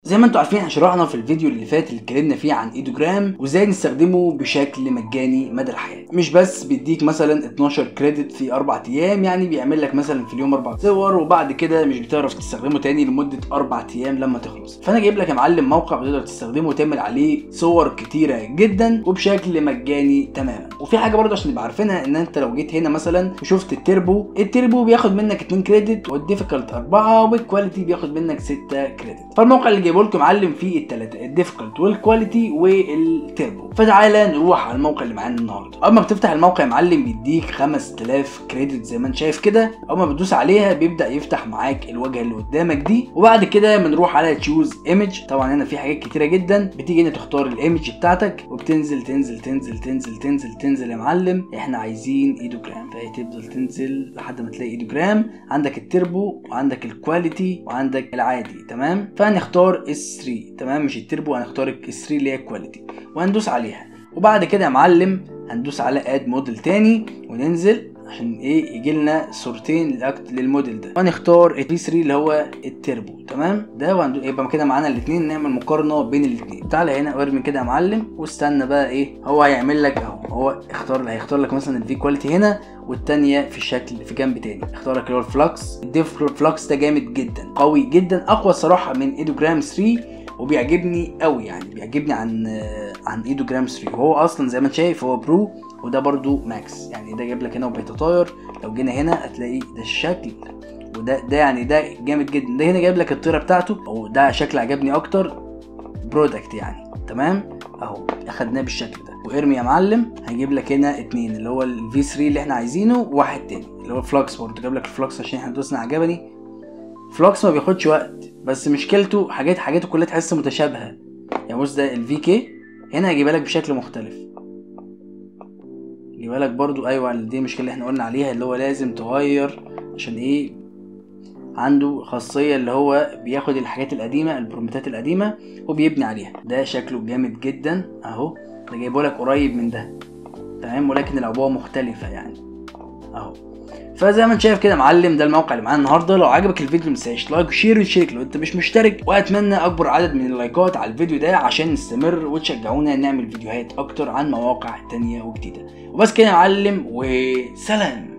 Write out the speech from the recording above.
زي ما انتم عارفين احنا شرحنا في الفيديو اللي فات اللي اتكلمنا فيه عن ايدوجرام وازاي نستخدمه بشكل مجاني مدى الحياه مش بس بيديك مثلا 12 كريدت في اربع ايام يعني بيعمل لك مثلا في اليوم اربع صور وبعد كده مش بتعرف تستخدمه تاني لمده اربع ايام لما تخلص فانا جايب لك يا معلم موقع بتقدر تستخدمه وتعمل عليه صور كتيره جدا وبشكل مجاني تماما وفي حاجه برضه عشان نبقى عارفينها ان انت لو جيت هنا مثلا وشفت التربو التربو بياخد منك 2 كريدت والديفيكالت 4 والكواليتي بياخد منك 6 كريدت فالموقع اللي جايبه لكم معلم فيه الثلاثه الديفيكالت والكواليتي والتربو فتعالى نروح على الموقع اللي معانا النهارده اول ما بتفتح الموقع يا معلم بيديك 5000 كريدت زي ما انت شايف كده اول ما بتدوس عليها بيبدا يفتح معاك الواجهه اللي قدامك دي وبعد كده بنروح على تشوز ايمج طبعا هنا في حاجات كتيره جدا بتيجي هنا تختار الايمج بتاعتك وبتنزل تنزل تنزل تنزل تنزل تنزل يا معلم احنا عايزين ايدوجرام فهي تفضل تنزل لحد ما تلاقي ايدوجرام عندك التربو وعندك الكواليتي وعندك العادي تمام فهنختار اس 3 تمام مش التربو هنختار اس 3 اللي هي الكواليتي وهندوس عليها وبعد كده يا معلم هندوس على اد موديل تاني وننزل عشان ايه يجي لنا صورتين لأكت- للموديل ده وهنختار البي 3 اللي هو التربو تمام ده وهندو... يبقى كده معانا الاثنين نعمل مقارنه بين الاثنين تعالى هنا وارمي كده يا معلم واستنى بقى ايه هو هيعمل لك اهو هو اختار هيختار لك مثلا الفي كواليتي هنا والتانية في شكل في جنب تاني اختار لك اللي هو الفلكس الديف فلكس ده جامد جدا قوي جدا اقوى الصراحه من ايدوجرام 3 وبيعجبني قوي يعني بيعجبني عن عن ايدوجرام 3 وهو اصلا زي ما انت شايف هو برو وده برضو ماكس يعني ده جايب لك هنا وبيتطاير لو جينا هنا هتلاقي ده الشكل وده ده يعني ده جامد جدا ده هنا جايب لك الطيره بتاعته او ده شكل عجبني اكتر برودكت يعني تمام اهو اخدناه بالشكل ده وارمي يا معلم هيجيب لك هنا اتنين اللي هو الفي 3 اللي احنا عايزينه وواحد تاني اللي هو فلوكس برضه جايب لك الفلوكس عشان احنا دوسنا عجبني فلوكس ما بياخدش وقت بس مشكلته حاجات حاجاته كلها تحس متشابهه يعني بص ده الفي كي هنا هيجيبها لك بشكل مختلف يجيبها لك برضو ايوه دي المشكله اللي احنا قلنا عليها اللي هو لازم تغير عشان ايه عنده خاصيه اللي هو بياخد الحاجات القديمه البرومتات القديمه وبيبني عليها ده شكله جامد جدا اهو ده جايبه لك قريب من ده تمام ولكن العبوه مختلفه يعني اهو فزي ما انت شايف كده يا معلم ده الموقع اللي معانا النهارده لو عجبك الفيديو متنساش لايك وشير وتشترك لو انت مش مشترك واتمنى اكبر عدد من اللايكات على الفيديو ده عشان نستمر وتشجعونا نعمل فيديوهات اكتر عن مواقع تانية وجديده وبس كده يا معلم وسلام